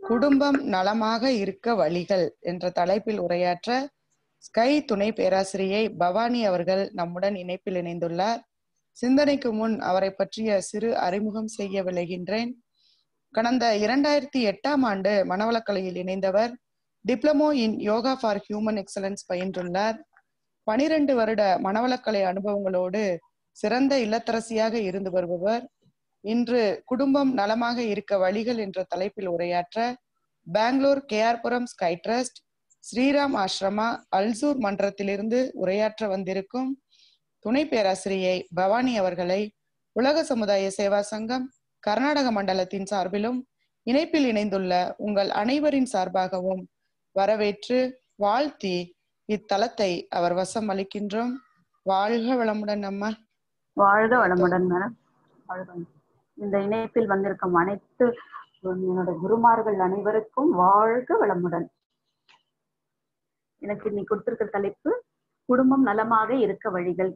குடும்பம் நலமாக இருக்க வழிகள் என்ற தலைப்பில் உரையாற்ற ஸ்கை துணை பேராசிரியை பவானி அவர்கள் நம்முடன் இணைப்பில் இணைந்துள்ளார் சிந்தனைக்கு முன் அவரை பற்றிய சிறு அறிமுகம் செய்ய விளைகின்றேன் கடந்த இரண்டாயிரத்தி எட்டாம் ஆண்டு மனவளக்கலையில் இணைந்தவர் diploma in yoga for human excellence பயின்றுள்ளார் பனிரெண்டு வருட மனவளக்கலை அனுபவங்களோடு சிறந்த இல்லத்தரசியாக இருந்து வருபவர் இன்று குடும்பம் நலமாக இருக்க வழிகள் என்ற தலைப்பில் உரையாற்ற பெங்களூர் கேஆர்புரம் ஸ்கை ட்ரஸ்ட் ஸ்ரீராம் ஆசிரமா அல்சூர் மன்றத்திலிருந்து உரையாற்ற வந்திருக்கும் துணை பேராசிரியை பவானி அவர்களை உலக சமுதாய சேவா சங்கம் கர்நாடக மண்டலத்தின் சார்பிலும் இணைப்பில் இணைந்துள்ள உங்கள் அனைவரின் சார்பாகவும் வரவேற்று வாழ்த்தி இத்தலத்தை அவர் வசம் அளிக்கின்றோம் வாழ்க வளமுடன் அம்மா வாழ்க வளமுடன் மேடம் வாழ்க இந்த இணைப்பில் வந்திருக்கும் அனைத்து என்னோட குருமார்கள் அனைவருக்கும் வாழ்க வளமுடன் எனக்கு இன்னைக்கு கொடுத்திருக்க தலைப்பு குடும்பம் நலமாக இருக்க வழிகள்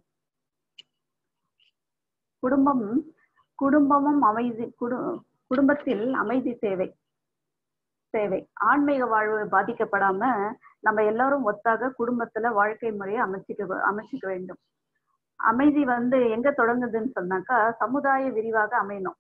குடும்பம் குடும்பமும் அமைதி குடு குடும்பத்தில் அமைதி தேவை தேவை ஆன்மீக வாழ்வு பாதிக்கப்படாம நம்ம எல்லாரும் ஒத்தாக குடும்பத்துல வாழ்க்கை முறையை அமைச்சிக்க அமைச்சிக்க வேண்டும் அமைதி வந்து எங்க தொடங்குதுன்னு சொன்னாக்கா சமுதாய விரிவாக அமையணும்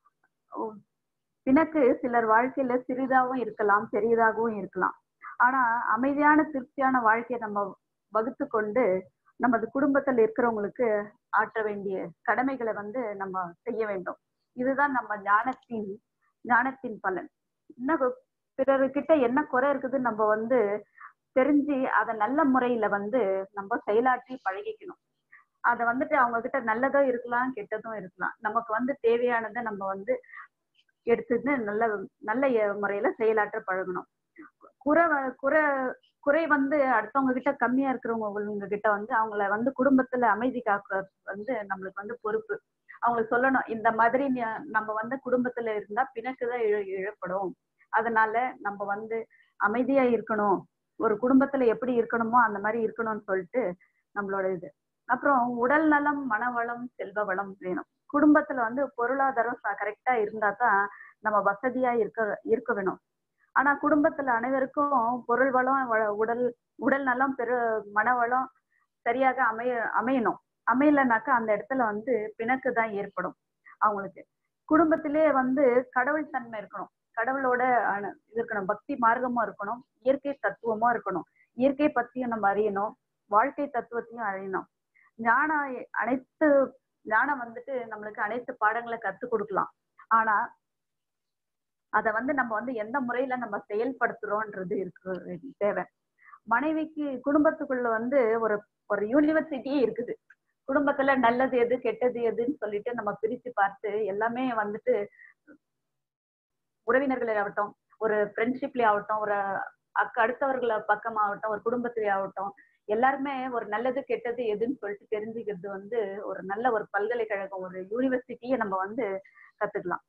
பிணக்கு சிலர் வாழ்க்கையில சிறிதாகவும் இருக்கலாம் பெரியதாகவும் இருக்கலாம் ஆனா அமைதியான திருப்தியான வாழ்க்கையை நம்ம வகுத்து கொண்டு நமது குடும்பத்தில் இருக்கிறவங்களுக்கு ஆற்ற வேண்டிய கடமைகளை வந்து நம்ம செய்ய வேண்டும் இதுதான் நம்ம ஞானத்தின் ஞானத்தின் பலன் இன்னும் பிறர்கிட்ட என்ன குறை இருக்குதுன்னு நம்ம வந்து தெரிஞ்சு அதை நல்ல முறையில வந்து நம்ம செயலாற்றி பழகிக்கணும் அதை வந்துட்டு அவங்க கிட்ட நல்லதும் இருக்கலாம் கெட்டதும் இருக்கலாம் நமக்கு வந்து தேவையானதை நம்ம வந்து எடுத்துட்டு நல்ல நல்ல முறையில செயலாற்ற பழகணும் குறை குறை குறை வந்து அடுத்தவங்க கிட்ட கம்மியா இருக்கிறவங்க கிட்ட வந்து அவங்கள வந்து குடும்பத்துல அமைதி காக்குறது வந்து நம்மளுக்கு வந்து பொறுப்பு அவங்களுக்கு சொல்லணும் இந்த மாதிரி நம்ம வந்து குடும்பத்துல இருந்தா பிணக்குதான் இழ இழப்படும் அதனால நம்ம வந்து அமைதியா இருக்கணும் ஒரு குடும்பத்துல எப்படி இருக்கணுமோ அந்த மாதிரி இருக்கணும்னு சொல்லிட்டு நம்மளோட இது அப்புறம் உடல் நலம் மனவளம் செல்வ வளம் வேணும் குடும்பத்துல வந்து பொருளாதாரம் கரெக்டா இருந்தா தான் நம்ம வசதியா இருக்க இருக்க வேணும் ஆனா குடும்பத்துல அனைவருக்கும் பொருள் வளம் உடல் உடல் நலம் பெரு மனவளம் சரியாக அமைய அமையணும் அமையலனாக்கா அந்த இடத்துல வந்து பிணக்கு தான் ஏற்படும் அவங்களுக்கு குடும்பத்திலே வந்து கடவுள் தன்மை இருக்கணும் கடவுளோட இது இருக்கணும் பக்தி மார்க்கமும் இருக்கணும் இயற்கை தத்துவமும் இருக்கணும் இயற்கை பத்தியும் நம்ம அறியணும் வாழ்க்கை தத்துவத்தையும் அறியணும் ஞானம் அனைத்து ஞானம் வந்துட்டு நம்மளுக்கு அனைத்து பாடங்களை கத்து கொடுக்கலாம் ஆனா அத வந்து நம்ம வந்து எந்த முறையில நம்ம செயல்படுத்துறோம்ன்றது இருக்கு தேவை மனைவிக்கு குடும்பத்துக்குள்ள வந்து ஒரு ஒரு யூனிவர்சிட்டியே இருக்குது குடும்பத்துல நல்லது எது கெட்டது எதுன்னு சொல்லிட்டு நம்ம பிரிச்சு பார்த்து எல்லாமே வந்துட்டு உறவினர்களே ஆகட்டும் ஒரு ஃப்ரெண்ட்ஷிப்லயே ஆகட்டும் ஒரு அக்க அடுத்தவர்களை பக்கமாகட்டும் ஒரு குடும்பத்திலே ஆகட்டும் எல்லாருமே ஒரு நல்லது கெட்டது எதுன்னு சொல்லிட்டு தெரிஞ்சுக்கிறது வந்து ஒரு நல்ல ஒரு பல்கலைக்கழகம் ஒரு யூனிவர்சிட்டியை நம்ம வந்து கத்துக்கலாம்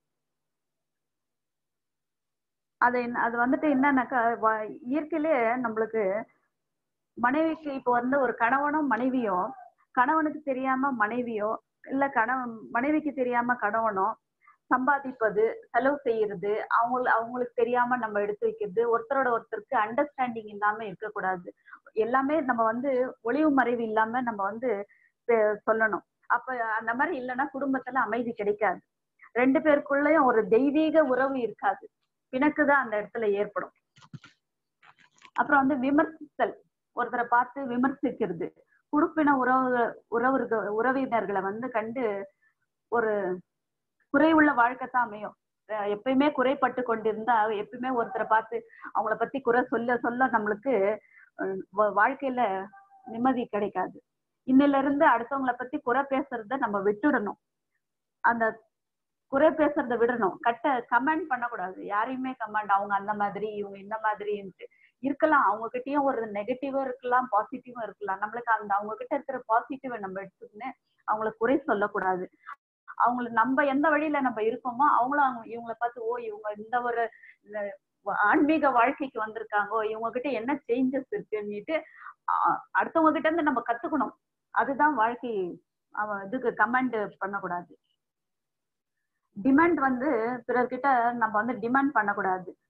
அது அது வந்துட்டு என்னன்னாக்கா இயற்கையிலே நம்மளுக்கு மனைவிக்கு இப்போ வந்து ஒரு கணவனும் மனைவியும் கணவனுக்கு தெரியாம மனைவியோ இல்ல கணவன் மனைவிக்கு தெரியாம கணவனோ சம்பாதிப்பது செலவு செய்யறது அவங்க அவங்களுக்கு தெரியாம நம்ம எடுத்து வைக்கிறது ஒருத்தரோட ஒருத்தருக்கு அண்டர்ஸ்டாண்டிங் இல்லாம இருக்கக்கூடாது எல்லாமே நம்ம வந்து ஒளிவு மறைவு இல்லாம நம்ம வந்து சொல்லணும் அப்ப அந்த மாதிரி இல்லைன்னா குடும்பத்துல அமைதி கிடைக்காது ரெண்டு பேருக்குள்ளயும் ஒரு தெய்வீக உறவு இருக்காது பிணக்குதான் அந்த இடத்துல ஏற்படும் அப்புறம் வந்து விமர்சித்தல் ஒருத்தரை பார்த்து விமர்சிக்கிறது குடுப்பின உறவு உறவு உறவினர்களை வந்து கண்டு ஒரு குறைவுள்ள வாழ்க்கை தான் அமையும் எப்பயுமே குறைப்பட்டு கொண்டிருந்தா எப்பயுமே ஒருத்தரை பார்த்து அவங்கள பத்தி குறை சொல்ல சொல்ல நம்மளுக்கு வாழ்க்கையில நிம்மதி கிடைக்காது இன்னில இருந்து அடுத்தவங்கள பத்தி குறை பேசுறத நம்ம விட்டுடணும் அந்த குறை பேசுறத விடணும் கட்ட கமெண்ட் பண்ணக்கூடாது யாரையுமே கமெண்ட் அவங்க அந்த மாதிரி இவங்க இந்த மாதிரின்ட்டு இருக்கலாம் அவங்க கிட்டயும் ஒரு நெகட்டிவும் இருக்கலாம் பாசிட்டிவும் இருக்கலாம் நம்மளுக்கு அந்த அவங்க கிட்ட இருக்கிற பாசிட்டிவை நம்ம எடுத்துக்கின்னு அவங்கள குறை சொல்லக்கூடாது அவங்களுக்கு நம்ம எந்த வழியில நம்ம இருக்கோமோ அவங்களும் அவங்க இவங்களை பார்த்து ஓ இவங்க இந்த ஒரு ஆன்மீக வாழ்க்கைக்கு வந்திருக்காங்கோ இவங்க கிட்ட என்ன சேஞ்சஸ் இருக்குன்னுட்டு அடுத்தவங்க கிட்ட இருந்து நம்ம கத்துக்கணும் அதுதான் வாழ்க்கை அவன் இதுக்கு கமெண்ட் பண்ணக்கூடாது டிமாண்ட் வந்து பிறர்கிட்ட நம்ம வந்து டிமாண்ட் பண்ணக்கூடாது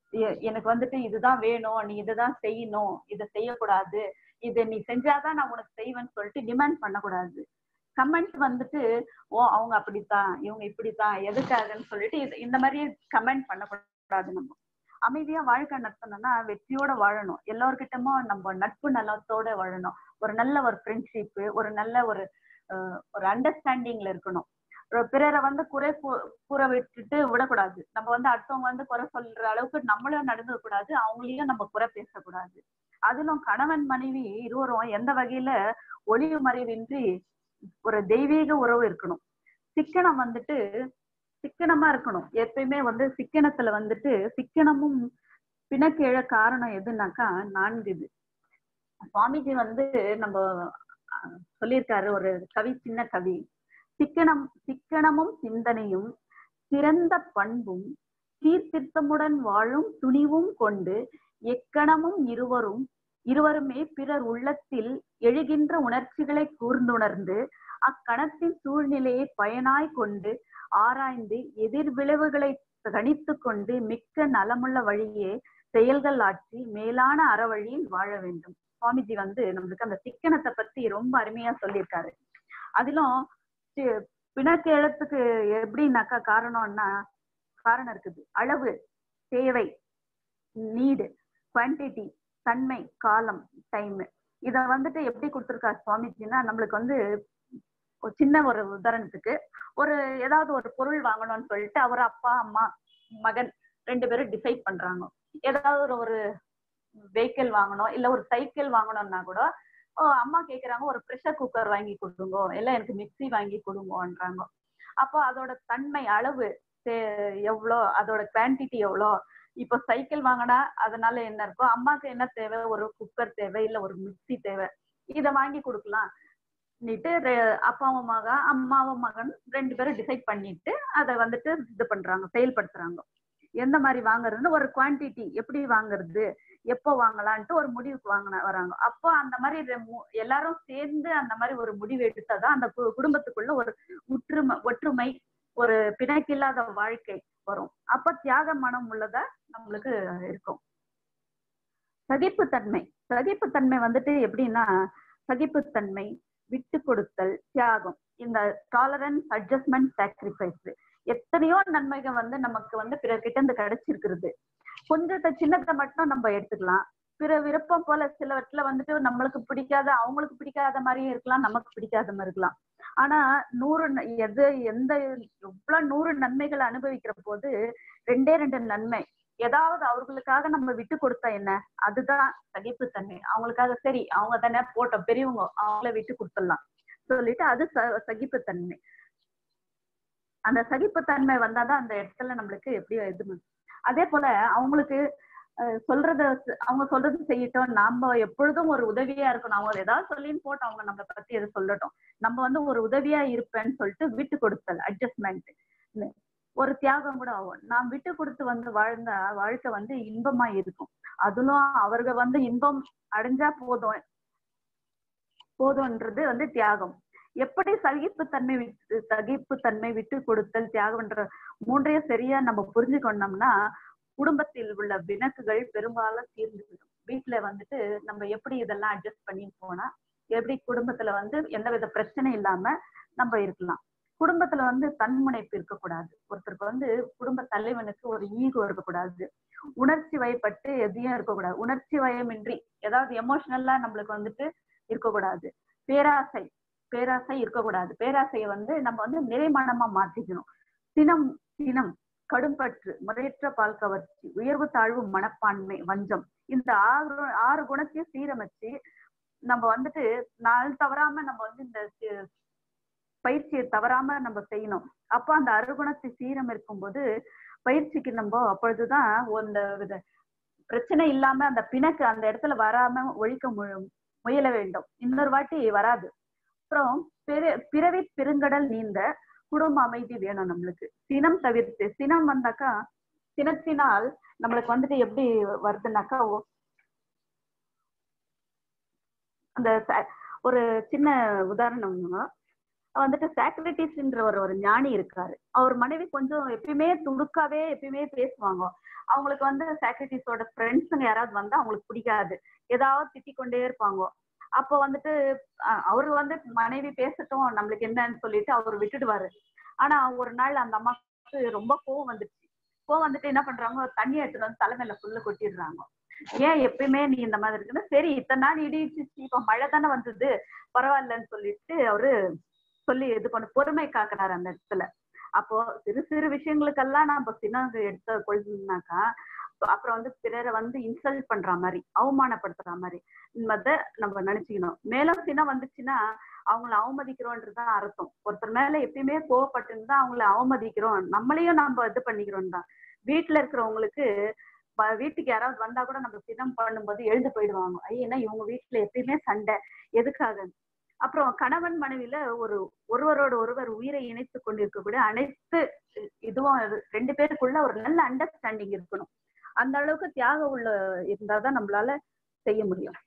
எ- எனக்கு வந்துட்டு இதுதான் வேணும் நீ இதுதான் செய்யணும் இதை செய்யக்கூடாது இதை நீ செஞ்சாதான் நான் உனக்கு செய்வேன்னு சொல்லிட்டு டிமாண்ட் பண்ணக்கூடாது கமெண்ட் வந்துட்டு ஓ அவங்க அப்படித்தான் இவங்க இப்படித்தான் எதுக்காகன்னு சொல்லிட்டு இது- இந்த மாதிரி கமெண்ட் பண்ணக்கூடாது நம்ம அமைதியா வாழ்க்கை நடத்தணும்னா வெற்றியோட வாழணும் எல்லார்கிட்டமும் நம்ம நட்பு நலத்தோட வாழணும் ஒரு நல்ல ஒரு ஃப்ரெண்ட்ஷிப் ஒரு நல்ல ஒரு அஹ், ஒரு அண்டர்ஸ்டாண்டிங்ல இருக்கணும் ஒரு பிறரை வந்து குறை கூ- கூற விட்டுட்டு விடக்கூடாது நம்ம வந்து அடுத்தவங்க வந்து குறை சொல்ற அளவுக்கு நம்மளும் நடந்துக்க கூடாது அவங்களையும் நம்ம குறை பேசக்கூடாது அதிலும் கணவன் மனைவி இருவரும் எந்த வகையில ஒளிவு மறைவின்றி ஒரு தெய்வீக உறவு இருக்கணும் சிக்கனம் வந்துட்டு சிக்கனமா இருக்கணும் எப்பயுமே வந்து சிக்கனத்துல வந்துட்டு சிக்கனமும் பிணக்கேழ காரணம் எதுனாக்கா நான்கு இது சுவாமிஜி வந்து நம்ம அஹ், சொல்லியிருக்காரு ஒரு கவி சின்ன கவி சிக்கனம் சிக்கனமும் சிந்தனையும் சிறந்த பண்பும் சீர்திருத்தமுடன் வாழும் துணிவும் கொண்டு எக்கணமும் இருவரும் இருவருமே பிறர் உள்ளத்தில் எழுகின்ற உணர்ச்சிகளை கூர்ந்துணர்ந்து அக்கணத்தின் சூழ்நிலையை பயனாய் கொண்டு ஆராய்ந்து எதிர் விளைவுகளை கணித்து கொண்டு மிக்க நலமுள்ள வழியே செயல்கள் ஆற்றி மேலான அறவழியில் வாழ வேண்டும் சுவாமிஜி வந்து நம்மளுக்கு அந்த சிக்கனத்தை பத்தி ரொம்ப அருமையா சொல்லியிருக்காரு அதிலும் சி- பிணக்கு எழுத்துக்கு எப்படின்னாக்கா காரணம்னா காரணம் இருக்குது அளவு தேவை நீடு குவான்டிட்டி தன்மை காலம் டைம் இத வந்துட்டு எப்படி கொடுத்துருக்காரு சுவாமிஜின்னா நம்மளுக்கு வந்து ஒரு சின்ன ஒரு உதாரணத்துக்கு ஒரு ஏதாவது ஒரு பொருள் வாங்கணும்னு சொல்லிட்டு அவர் அப்பா அம்மா மகன் ரெண்டு பேரும் டிசைட் பண்றாங்க ஏதாவது ஒரு ஒரு வெஹிக்கிள் வாங்கணும் இல்ல ஒரு சைக்கிள் வாங்கணும்னா கூட ஓ, அம்மா கேக்குறாங்க ஒரு ப்ரெஷர் குக்கர் வாங்கி கொடுங்க இல்ல எனக்கு மிக்ஸி வாங்கி கொடுங்கன்றாங்க அப்போ அதோட தன்மை அளவு தே- எவ்வளோ அதோட குவான்டிட்டி எவ்வளோ இப்போ சைக்கிள் வாங்கினா அதனால என்ன இருக்கும் அம்மாக்கு என்ன தேவை ஒரு குக்கர் தேவை இல்ல ஒரு மிக்ஸி தேவை இதை வாங்கி கொடுக்கலாம் ன்னுட்டு ரெ- அப்பாவும் மகன் அம்மாவும் மகன் ரெண்டு பேரும் டிசைட் பண்ணிட்டு அதை வந்துட்டு இது பண்றாங்க செயல்படுத்துறாங்க எந்த மாதிரி வாங்குறதுன்னு ஒரு குவான்டிட்டி எப்படி வாங்குறது எப்போ வாங்கலான்ட்டு ஒரு முடிவுக்கு வாங்கின வராங்க அப்போ அந்த மாதிரி ரெ- மு- எல்லாரும் சேர்ந்து அந்த மாதிரி ஒரு முடிவு எடுத்தாதான் அந்த கு- குடும்பத்துக்குள்ள ஒரு ஒற்றுமை ஒற்றுமை ஒரு பிணக்கில்லாத வாழ்க்கை வரும் அப்ப தியாக மனம் உள்ளதா நம்மளுக்கு இருக்கும் சகிப்புத்தன்மை சகிப்புத்தன்மை வந்துட்டு எப்படின்னா சகிப்புத்தன்மை விட்டு கொடுத்தல் தியாகம் இந்த டாலரன்ஸ் அட்ஜஸ்ட்மெண்ட் சாக்ரிஃபைஸ் எத்தனையோ நன்மைகள் வந்து நமக்கு வந்து பிறர்கிட்ட இருந்து கிடைச்சிருக்கிறது கொஞ்சத்தை சின்னத்தை மட்டும் நம்ம எடுத்துக்கலாம் பிற விருப்பம் போல சிலவற்றில வந்துட்டு நம்மளுக்கு பிடிக்காத அவங்களுக்கு பிடிக்காத மாதிரியும் இருக்கலாம் நமக்கு பிடிக்காத மாதிரி இருக்கலாம் ஆனா நூறு ந- எது எந்த எவ்வளவு நூறு நன்மைகளை அனுபவிக்கிற போது ரெண்டே ரெண்டு நன்மை ஏதாவது அவர்களுக்காக நம்ம விட்டு கொடுத்தா என்ன அதுதான் சகிப்புத்தன்மை அவங்களுக்காக சரி அவங்க தானே போட்டோம் பெரியவங்க அவங்கள விட்டு கொடுத்துடலாம் சொல்லிட்டு அது ச- சகிப்புத்தன்மை அந்த சகிப்புத்தன்மை வந்தாதான் அந்த இடத்துல நம்மளுக்கு எப்படி இது அதே போல அவங்களுக்கு அஹ், சொல்றத ச- அவங்க சொல்றது செய்யட்டும் நாம எப்பொழுதும் ஒரு உதவியா இருக்கணும் அவங்க ஏதாவது சொல்லின்னு போட்டோம் அவங்க நம்மளை பத்தி எது சொல்லட்டும் நம்ம வந்து ஒரு உதவியா இருப்பேன்னு சொல்லிட்டு விட்டு கொடுத்தல் அட்ஜஸ்ட்மெண்ட் ஒரு தியாகம் கூட ஆகும் நாம் விட்டு கொடுத்து வந்து வாழ்ந்த வாழ்க்கை வந்து இன்பமா இருக்கும் அதிலும் அவர்கள் வந்து இன்பம் அடைஞ்சா போதும் போதும்ன்றது வந்து தியாகம் எப்படி சகிப்புத்தன்மை விட்டு சகிப்புத்தன்மை விட்டு கொடுத்தல் தியாகம்ன்ற மூன்றையும் சரியா நம்ம புரிஞ்சுக்கொண்டோம்னா குடும்பத்தில் உள்ள வினக்குகள் பெரும்பாலும் தீர்ந்துவிடும் வீட்டுல வந்துட்டு நம்ம எப்படி இதெல்லாம் அட்ஜஸ்ட் பண்ணி போனா எப்படி குடும்பத்துல வந்து எந்தவித பிரச்சனை இல்லாம நம்ம இருக்கலாம் குடும்பத்துல வந்து தன்முனைப்பு இருக்கக்கூடாது ஒருத்தருக்கு வந்து குடும்ப தலைவனுக்கு ஒரு ஈகோ இருக்கக்கூடாது உணர்ச்சி வயப்பட்டு எதையும் இருக்கக்கூடாது உணர்ச்சி வயமின்றி ஏதாவது எமோஷனலா நம்மளுக்கு வந்துட்டு இருக்கக்கூடாது பேராசை பேராசை இருக்கக்கூடாது பேராசையை வந்து நம்ம வந்து நிறைமானமா மாத்திக்கணும் சினம் சினம் கடும்பற்று முறையற்ற பால் கவர்ச்சி உயர்வு தாழ்வு மனப்பான்மை வஞ்சம் இந்த ஆறு ஆறு குணத்தையும் சீரமைச்சு நம்ம வந்துட்டு நாள் தவறாம நம்ம வந்து இந்த சி- பயிற்சியை தவறாம நம்ம செய்யணும் அப்போ அந்த அறுகுணத்தை சீரம் இருக்கும்போது பயிற்சிக்கு நம்ம அப்பொழுதுதான் அந்த வித பிரச்சனை இல்லாம அந்த பிணக்கு அந்த இடத்துல வராம ஒழிக்க மு- முயல வேண்டும் இன்னொரு வாட்டி வராது அப்புறம் பிற பிறவி பெருங்கடல் நீந்த குடும்ப அமைதி வேணும் நம்மளுக்கு சினம் தவிர்த்து சினம் வந்தாக்கா சினத்தினால் நம்மளுக்கு வந்துட்டு எப்படி வருதுன்னாக்கா ஓ- அந்த ச- ஒரு சின்ன உதாரணம் வந்துட்டு சாக்ரட்டிஸ்ன்ற ஒரு ஒரு ஞானி இருக்காரு அவர் மனைவி கொஞ்சம் எப்பயுமே துடுக்காவே எப்பயுமே பேசுவாங்க அவங்களுக்கு வந்து சாக்ரட்டிஸோட ஃப்ரெண்ட்ஸுங்க யாராவது வந்தா அவங்களுக்கு பிடிக்காது ஏதாவது திட்டிக் கொண்டே இருப்பாங்க அப்போ வந்துட்டு அஹ், அவரு வந்து மனைவி பேசட்டும் நம்மளுக்கு என்னன்னு சொல்லிட்டு அவர் விட்டுடுவாரு ஆனா ஒரு நாள் அந்த அம்மாவுக்கு ரொம்ப கோவம் வந்துடுச்சு கோவம் வந்துட்டு என்ன பண்றாங்க தண்ணி எடுத்துட்டு வந்து தலைமையில ஃபுல்லு கொட்டிடுறாங்க ஏன் எப்பயுமே நீ இந்த மாதிரி இருக்குன்னு சரி இத்தனை நாள் இடிச்சு இப்ப மழை தானே வந்தது பரவாயில்லன்னு சொல்லிட்டு அவரு சொல்லி இது பண்ண பொறுமை காக்குறாரு அந்த இடத்துல அப்போ சிறு சிறு விஷயங்களுக்கெல்லாம் நம்ம சினம் எடுத்து கொள்ளுனாக்கா அப்புறம் வந்து பிறரை வந்து இன்சல்ட் பண்ற மாதிரி அவமானப்படுத்துற மாதிரி என்பதை நம்ம நினைச்சுக்கணும் மேலும் சினம் வந்துச்சுன்னா அவங்கள அவமதிக்கிறோன்றதுதான் அர்த்தம் ஒருத்தர் மேல எப்பயுமே கோவப்பட்டிருந்தா அவங்கள அவமதிக்கிறோம் நம்மளையும் நம்ம இது பண்ணிக்கிறோம் தான் வீட்டுல இருக்கிறவங்களுக்கு வ- வீட்டுக்கு யாராவது வந்தா கூட நம்ம சினம் பண்ணும்போது எழுந்து போயிடுவாங்க ஐயா இவங்க வீட்டுல எப்பயுமே சண்டை எதுக்காக அப்புறம் கணவன் மனைவியில ஒரு ஒருவரோட ஒருவர் உயிரை இணைத்து கொண்டிருக்கக்கூடிய அனைத்து இதுவும் இது- ரெண்டு பேருக்குள்ள ஒரு நல்ல அண்டர்ஸ்டாண்டிங் இருக்கணும் அந்த அளவுக்கு தியாகம் உள்ள இருந்தாதான் நம்மளால செய்ய முடியும்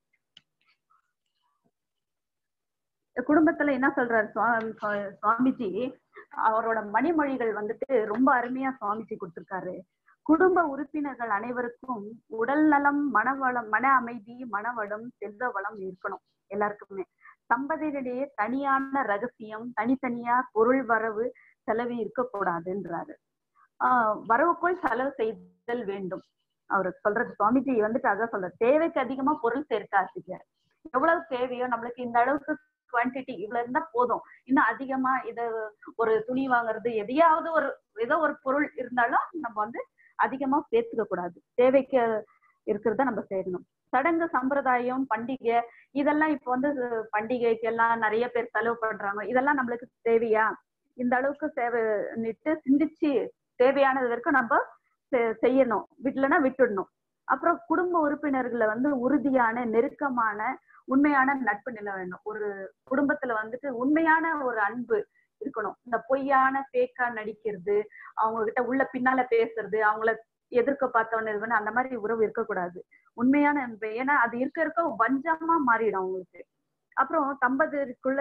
குடும்பத்துல என்ன சொல்றாரு சுவா- சுவா- சுவாமிஜி அவரோட மணிமொழிகள் வந்துட்டு ரொம்ப அருமையா சுவாமிஜி கொடுத்திருக்காரு குடும்ப உறுப்பினர்கள் அனைவருக்கும் உடல் நலம் மனவளம் மன அமைதி மனவளம் செல்வ வளம் இருக்கணும் எல்லாருக்குமே தம்பதியிடையே தனியான ரகசியம் தனித்தனியா பொருள் வரவு செலவு இருக்கக்கூடாதுன்றாரு ஆஹ் வரவுக்குள் செலவு செய்தல் வேண்டும் அவரு சொல்றது சுவாமிஜி வந்துட்டு அதான் சொல்றாரு தேவைக்கு அதிகமா பொருள் சேர்க்காதீங்க எவ்வளவு தேவையோ நம்மளுக்கு இந்த அளவுக்கு குவான்டிட்டி இவ்வளவு இருந்தா போதும் இன்னும் அதிகமா இத ஒரு துணி வாங்குறது எதையாவது ஒரு ஏதோ ஒரு பொருள் இருந்தாலும் நம்ம வந்து அதிகமா சேர்த்துக்க கூடாது தேவைக்கு இருக்கிறத நம்ம செய்யணும் சடங்கு சம்பிரதாயம் பண்டிகை இதெல்லாம் இப்ப வந்து பண்டிகைக்கு எல்லாம் நிறைய பேர் செலவு பண்றாங்க இதெல்லாம் நம்மளுக்கு தேவையா இந்த அளவுக்கு தேவைன்னுட்டு சிந்திச்சு தேவையானது வரைக்கும் நம்ம செ- செய்யணும் விடலன்னா விட்டுடணும் அப்புறம் குடும்ப உறுப்பினர்களை வந்து உறுதியான நெருக்கமான உண்மையான நட்பு நில வேண்டும் ஒரு குடும்பத்துல வந்துட்டு உண்மையான ஒரு அன்பு இருக்கணும் இந்த பொய்யான ஃபேக்கா நடிக்கிறது அவங்க கிட்ட உள்ள பின்னால பேசுறது அவங்கள எதிர்க்க பார்த்தவன இது பண்ணி அந்த மாதிரி உறவு இருக்கக்கூடாது உண்மையான அன்பு ஏன்னா அது இருக்க இருக்க வஞ்சமா மாறிடும் அவங்களுக்கு அப்புறம் தம்பதியருக்குள்ள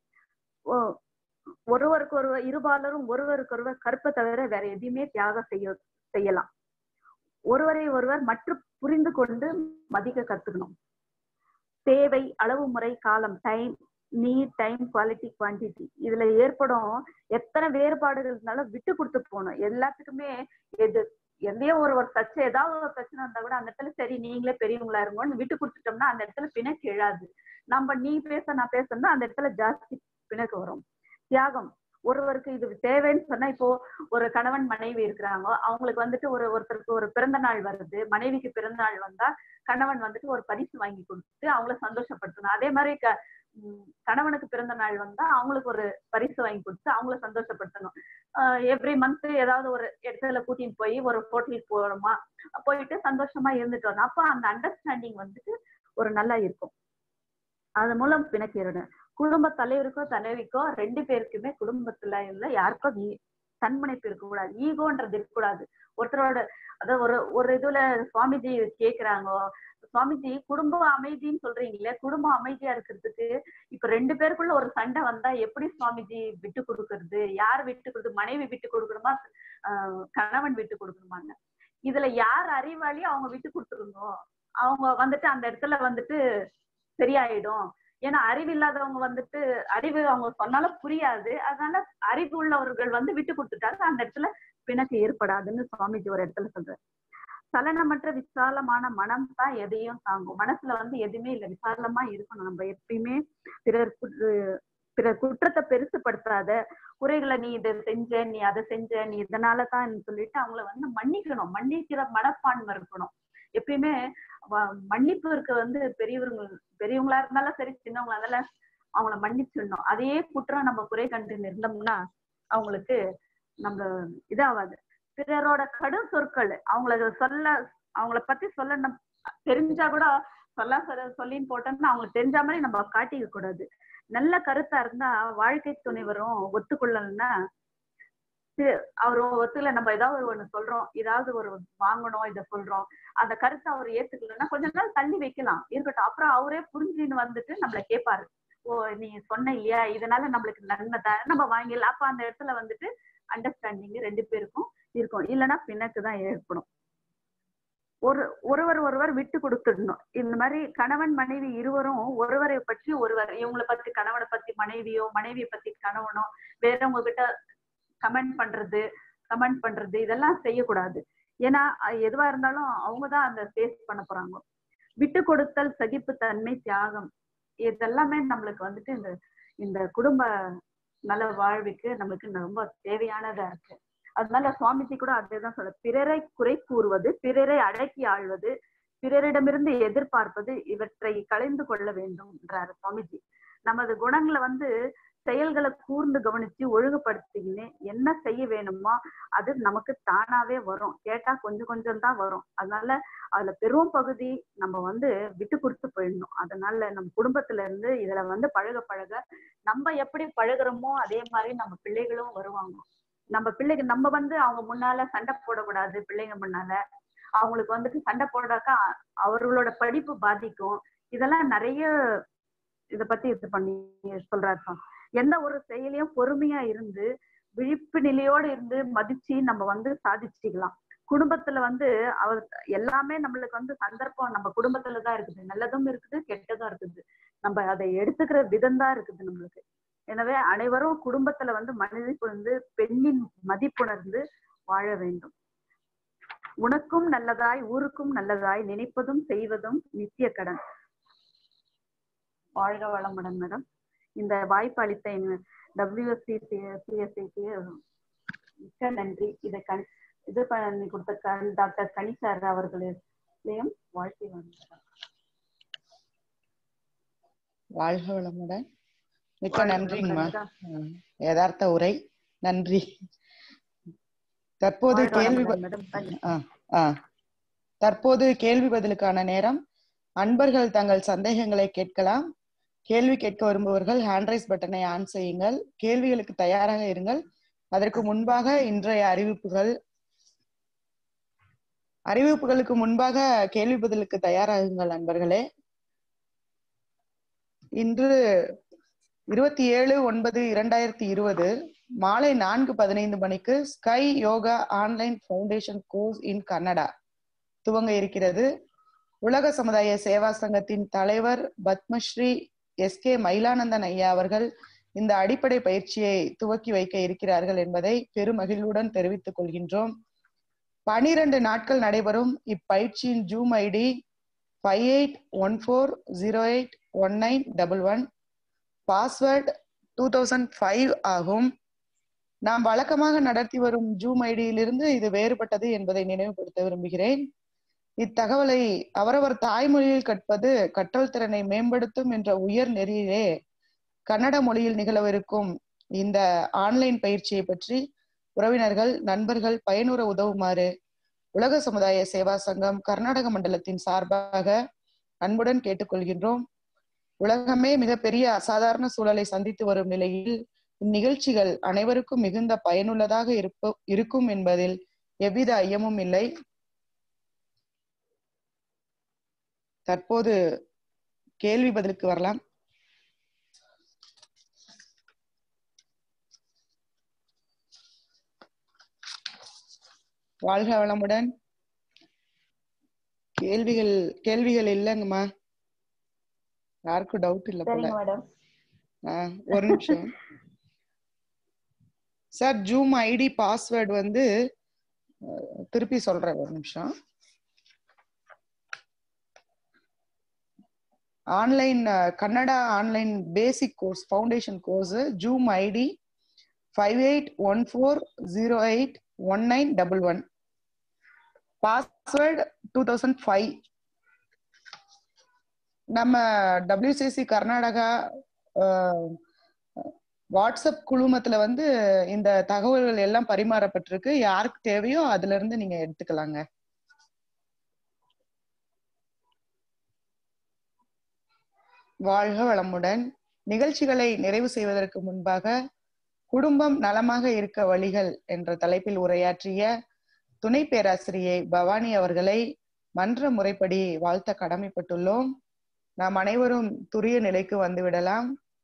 ஒ- ஒருவருக்கு ஒருவர் இருபாலரும் ஒருவருக்கு ஒருவர் கற்பை தவிர வேற எதையுமே தியாகம் செய்ய செய்யலாம் ஒருவரை ஒருவர் மற்றும் புரிந்து கொண்டு மதிக்க கத்துக்கணும் தேவை அளவு முறை காலம் time need time quality quantity இதுல ஏற்படும் எத்தனை வேறுபாடுகள் இருந்தாலும் விட்டு கொடுத்து போகணும் எல்லாத்துக்குமே எது எந்தையோ ஒரு ஒரு பிரச்சனை ஏதாவது ஒரு பிரச்சனை இருந்தா கூட அந்த இடத்துல சரி நீங்களே பெரியவங்களா இருங்கன்னு விட்டு கொடுத்துட்டோம்னா அந்த இடத்துல பிணக்கு எழாது நம்ம நீ பேச நான் பேசணும்னா அந்த இடத்துல ஜாஸ்தி பிணக்கு வரும் தியாகம் ஒருவருக்கு இது தேவைன்னு சொன்னா இப்போ ஒரு கணவன் மனைவி இருக்கிறாங்க அவங்களுக்கு வந்துட்டு ஒரு ஒருத்தருக்கு ஒரு பிறந்த நாள் வருது மனைவிக்கு பிறந்த நாள் வந்தா கணவன் வந்துட்டு ஒரு பரிசு வாங்கி கொடுத்து அவங்கள சந்தோஷப்படுத்தணும் அதே மாதிரி க உம் கணவனுக்கு பிறந்த நாள் வந்தா அவங்களுக்கு ஒரு பரிசு வாங்கி கொடுத்து அவங்கள சந்தோஷப்படுத்தணும் எவ்ரி மந்த் ஏதாவது ஒரு இடத்துல கூட்டிட்டு போய் ஒரு ஹோட்டலுக்கு போறோமா போயிட்டு சந்தோஷமா இருந்துட்டு வரணும் அப்போ அந்த அண்டர்ஸ்டாண்டிங் வந்துட்டு ஒரு நல்லா இருக்கும் அது மூலம் பிணக்கிடணும் குடும்ப தலைவருக்கோ தலைவிக்கோ ரெண்டு பேருக்குமே குடும்பத்துல இல்ல யாருக்கோ ஈ- தன்முனைப்பு இருக்கக்கூடாது ஈகோன்றது இருக்கக்கூடாது ஒருத்தரோட அதாவது ஒரு ஒரு இதுல சுவாமிஜி கேக்குறாங்க சுவாமிஜி குடும்ப அமைதின்னு சொல்றீங்களே குடும்பம் அமைதியா இருக்கிறதுக்கு இப்ப ரெண்டு பேருக்குள்ள ஒரு சண்டை வந்தா எப்படி சுவாமிஜி விட்டு கொடுக்கறது யார் விட்டு கொடுத்து மனைவி விட்டு கொடுக்கணுமா ஆஹ் கணவன் விட்டு கொடுக்கணுமாங்க இதுல யார் அறிவாளி அவங்க விட்டு கொடுத்துருந்தோம் அவங்க வந்துட்டு அந்த இடத்துல வந்துட்டு சரியாயிடும் ஏன்னா அறிவு இல்லாதவங்க வந்துட்டு அறிவு அவங்க சொன்னாலும் புரியாது அதனால அறிவு உள்ளவர்கள் வந்து விட்டு கொடுத்துட்டாங்க அந்த இடத்துல பிணக்கு ஏற்படாதுன்னு சுவாமிஜி ஒரு இடத்துல சொல்றாரு சலனமற்ற விசாலமான மனம் தான் எதையும் தாங்கும் மனசுல வந்து எதுவுமே இல்லை விசாலமா இருக்கணும் நம்ம எப்பயுமே பிறர் கு- பிறர் குற்றத்தை பெருசுப்படுத்தாத குறைகளை நீ இதை செஞ்ச நீ அதை செஞ்ச நீ இதனால தான் சொல்லிட்டு அவங்கள வந்து மன்னிக்கணும் மன்னிக்கிற மனப்பான்மை இருக்கணும் எப்பயுமே வ- மன்னிப்பு இருக்க வந்து பெரியவங்க பெரியவங்களா இருந்தாலும் சரி சின்னவங்களா இருந்தாலும் அவங்கள மன்னிச்சிடணும் அதே குற்றம் நம்ம குறை கண்டு இருந்தோம்னா அவங்களுக்கு நம்ம இதாகாது பிறரோட கடும் சொற்கள் அவங்கள சொல்ல அவங்கள பத்தி சொல்லணும் தெரிஞ்சா கூட சொல்ல சொல்ல சொல்லின்னு போட்டோம்னா அவங்களுக்கு தெரிஞ்ச மாதிரி நம்ம காட்டிக்க கூடாது நல்ல கருத்தா இருந்தா வாழ்க்கை துணைவரும் ஒத்துக்கொள்ளலன்னா தி- அவர் ஒத்துக்கல நம்ம ஏதாவது ஒண்ணு சொல்றோம் ஏதாவது ஒரு வாங்கணும் இத சொல்றோம் அந்த கருத்தை அவர் ஏத்துக்கலன்னா கொஞ்ச நாள் தள்ளி வைக்கலாம் இருக்கட்டும் அப்புறம் அவரே புரிஞ்சுன்னு வந்துட்டு நம்மள கேட்பாரு ஓ நீ சொன்ன இல்லையா இதனால நம்மளுக்கு நன்மை தான் நம்ம வாங்கிடலாம் அப்ப அந்த இடத்துல வந்துட்டு அண்டர்ஸ்டாண்டிங் ரெண்டு பேருக்கும் இருக்கும் இல்லைன்னா பிணக்கு தான் ஏற்படும் ஒரு ஒருவர் ஒருவர் விட்டு கொடுத்துடணும் இந்த மாதிரி கணவன் மனைவி இருவரும் ஒருவரை பற்றி ஒருவர் இவங்களை பத்தி கணவனை பத்தி மனைவியோ மனைவியை பத்தி கணவனோ வேறவங்க கிட்ட கமெண்ட் பண்றது கமெண்ட் பண்றது இதெல்லாம் செய்யக்கூடாது ஏன்னா அஹ் எதுவா இருந்தாலும் அவங்க தான் அந்த ஃபேஸ் பண்ண போறாங்க விட்டு கொடுத்தல் சகிப்புத்தன்மை தியாகம் இதெல்லாமே நம்மளுக்கு வந்துட்டு இந்த இந்த குடும்ப நல வாழ்வுக்கு நம்மளுக்கு ரொம்ப தேவையானதா இருக்கு அதனால சுவாமிஜி கூட அதேதான் சொல்ல பிறரை குறை கூறுவது பிறரை அடக்கி ஆள்வது பிறரிடமிருந்து எதிர்பார்ப்பது இவற்றை களைந்து கொள்ள வேண்டும்ன்றாரு சுவாமிஜி நமது குணங்களை வந்து செயல்களை கூர்ந்து கவனிச்சு ஒழுங்குபடுத்திக்கின்னு என்ன செய்ய வேணுமோ அது நமக்கு தானாவே வரும் கேட்டா கொஞ்சம் கொஞ்சம் தான் வரும் அதனால அதுல பெரும் பகுதி நம்ம வந்து விட்டு கொடுத்து போயிடணும் அதனால நம்ம குடும்பத்துல இருந்து இதுல வந்து பழக பழக நம்ம எப்படி பழகுறோமோ அதே மாதிரி நம்ம பிள்ளைகளும் வருவாங்க நம்ம பிள்ளைங்க நம்ம வந்து அவங்க முன்னால சண்டை போடக்கூடாது பிள்ளைங்க முன்னால அவங்களுக்கு வந்துட்டு சண்டை போடாக்கா அவர்களோட படிப்பு பாதிக்கும் இதெல்லாம் நிறைய இத பத்தி இது பண்ணி சொல்றாரு எந்த ஒரு செயலையும் பொறுமையா இருந்து விழிப்பு நிலையோடு இருந்து மதிச்சு நம்ம வந்து சாதிச்சுக்கலாம் குடும்பத்துல வந்து அவர் எல்லாமே நம்மளுக்கு வந்து சந்தர்ப்பம் நம்ம குடும்பத்துலதான் இருக்குது நல்லதும் இருக்குது கெட்டதும் இருக்குது நம்ம அதை எடுத்துக்கிற விதம் தான் இருக்குது நம்மளுக்கு எனவே அனைவரும் குடும்பத்துல வந்து மனிதப்புணர்ந்து பெண்ணின் மதிப்புணர்ந்து வாழ வேண்டும் உனக்கும் நல்லதாய் ஊருக்கும் நல்லதாய் நினைப்பதும் செய்வதும் நித்திய கடன் வாழ்க வளமுடன் மேடம் இந்த வாய்ப்பு அளித்த டபிள்யூஎஸ்சி சிஎஸ்சிக்கு மிக்க நன்றி இதை கண் இது பண்ணி கொடுத்த டாக்டர் கனி சார் அவர்களையும் வாழ்த்தி வந்தேன் வாழ்க வளமுடன் மிக்க நன்றிங்கம்மா யதார்த்த உரை நன்றி தற்போது கேள்வி தற்போது கேள்வி பதிலுக்கான நேரம் அன்பர்கள் தங்கள் சந்தேகங்களை கேட்கலாம் கேள்வி கேட்க விரும்புவர்கள் ஹேண்ட்ரைஸ் பட்டனை ஆன் செய்யுங்கள் கேள்விகளுக்கு தயாராக இருங்கள் அதற்கு முன்பாக இன்றைய அறிவிப்புகள் அறிவிப்புகளுக்கு முன்பாக கேள்வி பதிலுக்கு தயாராகுங்கள் நண்பர்களே இன்று இருபத்தி ஏழு ஒன்பது இரண்டாயிரத்தி இருபது மாலை நான்கு பதினைந்து மணிக்கு SKY yoga online foundation course in Kannada துவங்க இருக்கிறது உலக சமுதாய சேவா சங்கத்தின் தலைவர் பத்மஸ்ரீ எஸ் கே மயிலானந்தன் ஐயா அவர்கள் இந்த அடிப்படை பயிற்சியை துவக்கி வைக்க இருக்கிறார்கள் என்பதை பெருமகிழ்வுடன் தெரிவித்துக் கொள்கின்றோம் பனிரெண்டு நாட்கள் நடைபெறும் இப்பயிற்சியின் zoom ID five eight one four zero eight one nine double one password two thousand five ஆகும் நாம் வழக்கமாக நடத்தி வரும் ஜூம் ஐடியிலிருந்து இது வேறுபட்டது என்பதை நினைவுபடுத்த விரும்புகிறேன் இத்தகவலை அவரவர் தாய்மொழியில் கற்பது கற்றல் திறனை மேம்படுத்தும் என்ற உயர் நெறியிலே கன்னட மொழியில் நிகழவிருக்கும் இந்த ஆன்லைன் பயிற்சியை பற்றி உறவினர்கள் நண்பர்கள் பயனுற உதவுமாறு உலக சமுதாய சேவா சங்கம் கர்நாடக மண்டலத்தின் சார்பாக அன்புடன் கேட்டுக்கொள்கின்றோம் உலகமே மிகப்பெரிய அசாதாரண சூழலை சந்தித்து வரும் நிலையில் இந்நிகழ்ச்சிகள் அனைவருக்கும் மிகுந்த பயனுள்ளதாக இருப்ப இருக்கும் என்பதில் எவ்வித ஐயமும் இல்லை தற்போது கேள்வி பதிலுக்கு வரலாம் வாழ்க வளமுடன் கேள்விகள் கேள்விகள் இல்லைங்கம்மா யாருக்கும் டவுட் இல்ல போல ஒரு நிமிஷம் சார் ஜூம் ஐடி பாஸ்வேர்டு வந்து திருப்பி சொல்றேன் ஒரு நிமிஷம் online Kannada online basic course foundation course zoom ID five eight one four zero eight one nine double one password two thousand five நம்ம டபிள்யூசிசி கர்நாடகா வாட்ஸ்அப் குழுமத்துல வந்து இந்த தகவல்கள் எல்லாம் பரிமாறப்பட்டிருக்கு யாருக்கு தேவையோ அதுல இருந்து நீங்க எடுத்துக்கலாங்க வாழ்க வளமுடன் நிகழ்ச்சிகளை நிறைவு செய்வதற்கு முன்பாக குடும்பம் நலமாக இருக்க வழிகள் என்ற தலைப்பில் உரையாற்றிய துணை பேராசிரியை பவானி அவர்களை மன்ற முறைப்படி வாழ்த்த கடமைப்பட்டுள்ளோம் நாம் அனைவரும் துரிய நிலைக்கு வந்துவிடலாம்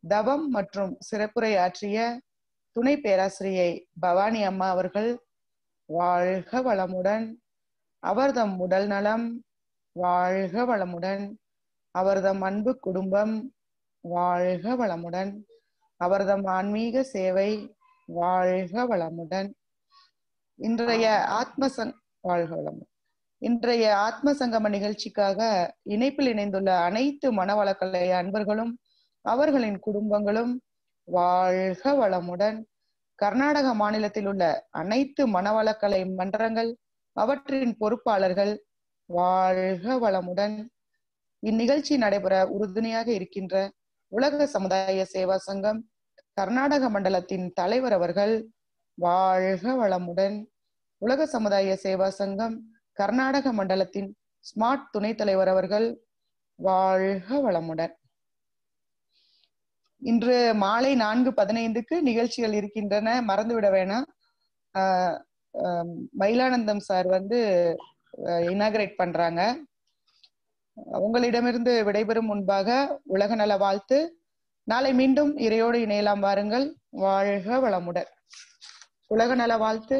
தவம் மற்றும் சிறப்புரை ஆற்றிய துணை பேராசிரியை பவானி அம்மா அவர்கள் வாழ்க வளமுடன் அவர்தம் உடல் நலம் வாழ்க வளமுடன் அவர்தம் அன்பு குடும்பம் வாழ்க வளமுடன் அவர்தம் ஆன்மீக சேவை வாழ்க வளமுடன் இன்றைய ஆத்ம சங் வாழ்க வளமுடன் இன்றைய ஆத்ம சங்கம நிகழ்ச்சிக்காக இணைப்பில் இணைந்துள்ள அனைத்து மனவளக்கலை அன்பர்களும் அவர்களின் குடும்பங்களும் வாழ்க வளமுடன் கர்நாடக மாநிலத்தில் உள்ள அனைத்து மனவளக்கலை மன்றங்கள் அவற்றின் பொறுப்பாளர்கள் வாழ்க வளமுடன் இந்நிகழ்ச்சி நடைபெற உறுதுணையாக இருக்கின்ற உலக சமுதாய சேவா சங்கம் கர்நாடக மண்டலத்தின் தலைவர் அவர்கள் வாழ்க வளமுடன் உலக சமுதாய சேவா சங்கம் கர்நாடக மண்டலத்தின் ஸ்மார்ட் துணைத் தலைவர் அவர்கள் வாழ்க வளமுடன் இன்று மாலை நான்கு பதினைந்துக்கு நிகழ்ச்சிகள் இருக்கின்றன மறந்துவிட வேணாம் ஆஹ் ஆஹ் மயிலானந்தம் சார் வந்து இனாகிரேட் பண்றாங்க உங்களிடமிருந்து விடைபெறும் முன்பாக உலக நல வாழ்த்து நாளை மீண்டும் இறையோடு இணையலாம் வாருங்கள் வாழ்க வளமுடன் உலக நல வாழ்த்து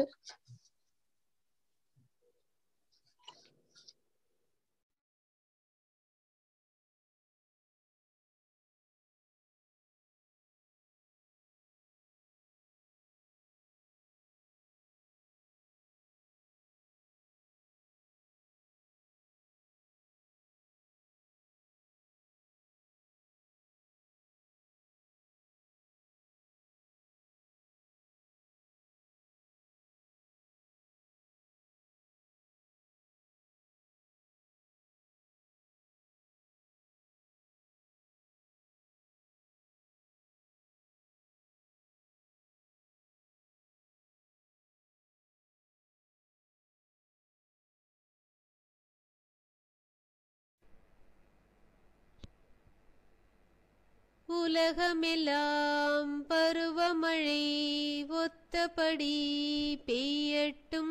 உலகமெல்லாம் பருவமழை ஒத்தபடி பெய்யட்டும்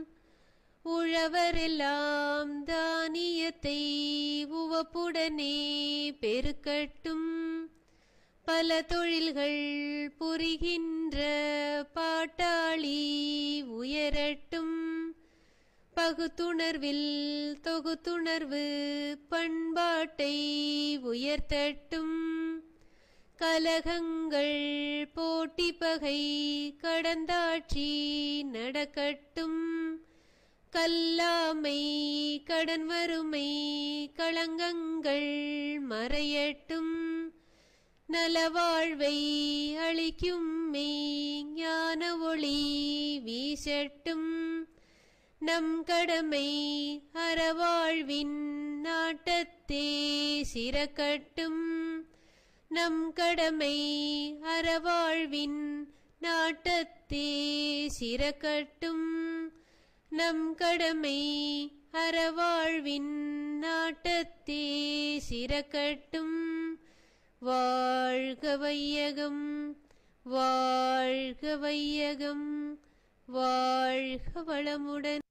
உழவரெல்லாம் தானியத்தை உவப்புடனே பெருக்கட்டும் பல தொழில்கள் புரிகின்ற பாட்டாளி உயரட்டும் பகுத்துணர்வில் தொகுத்துணர்வு பண்பாட்டை உயர்த்தட்டும் கலகங்கள் போட்டி பகை கடந்தாட்சி நடக்கட்டும் கல்லாமை கடன் வறுமை களங்கங்கள் மறையட்டும் நலவாழ்வை அளிக்கும் மெய் ஞான ஒளி வீசட்டும் நம் கடமை அறவாழ்வின் நாட்டத்தே சிறக்கட்டும் நம் கடமை அறவாழ்வின் நாட்டத்தே சிறக்கட்டும் நம் கடமை அறவாழ்வின் நாட்டத்தே சிறக்கட்டும் வாழ்க வையகம் வாழ்க வையகம் வாழ்க வளமுடன்